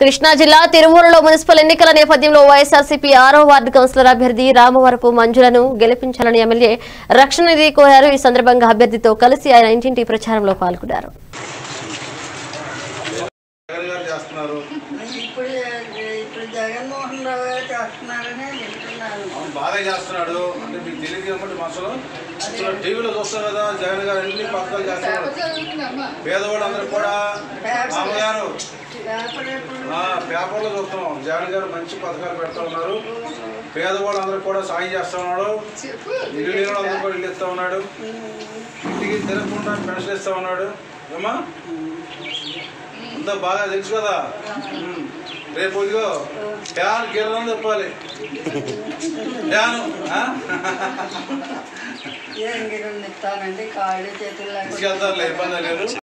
కృష్ణా జిల్లా తిరువూరులో మున్సిపల్ ఎన్నికల నేపథ్యంలో వైఎస్ఆర్సీపీ ఆరో వార్డు కౌన్సిలర్ అభ్యర్థి రామవరపు మంజులను గెలిపించాలని ఎమ్మెల్యే రక్షణ నిధి కోరారు ఈ సందర్భంగా అభ్యర్థితో కలిసి ఆయన ఇంటింటి ప్రచారంలో పాల్గొన్నారు జగన్ గారు చేస్తున్నారు ఇప్పుడు ఇప్పుడు జగన్మోహన్ రావు గారు చేస్తున్నారని వింటున్నాను అవును బాగా చేస్తున్నాడు అంటే మీకు తెలియదు కాబట్టి అసలు అసలు టీవీలో చూస్తాం కదా జగన్ గారు ఎన్ని పథకాలు చేస్తున్నాడు పేదవాళ్ళు అందరూ కూడా మామగారు పేపర్ ఎప్పుడు ఆ, పేపర్లో చూస్తాం జగన్ గారు మంచి పథకాలు పెడతా ఉన్నారు పేదవాళ్ళు అందరూ కూడా సాయం చేస్తా ఉన్నాడు ఇల్లు లేని అందరూ కూడా ఇల్లు ఇస్తా ఉన్నాడు ఇంటికి తిరగకుండా పెన్షన్ ఇస్తా ఉన్నాడు ఏమా అంతా బాగా తెలుసు కదా ఉమ్. రేపు ఇదిగో ఫ్యాన్ గిర్రం చెప్పాలి ఫ్యాను ఆ? ఏం గిరం ఇస్తానండి కాళ్ళు చేతులు లేకుండా తీసుకెళ్తారులే ఇబ్బంది లేదు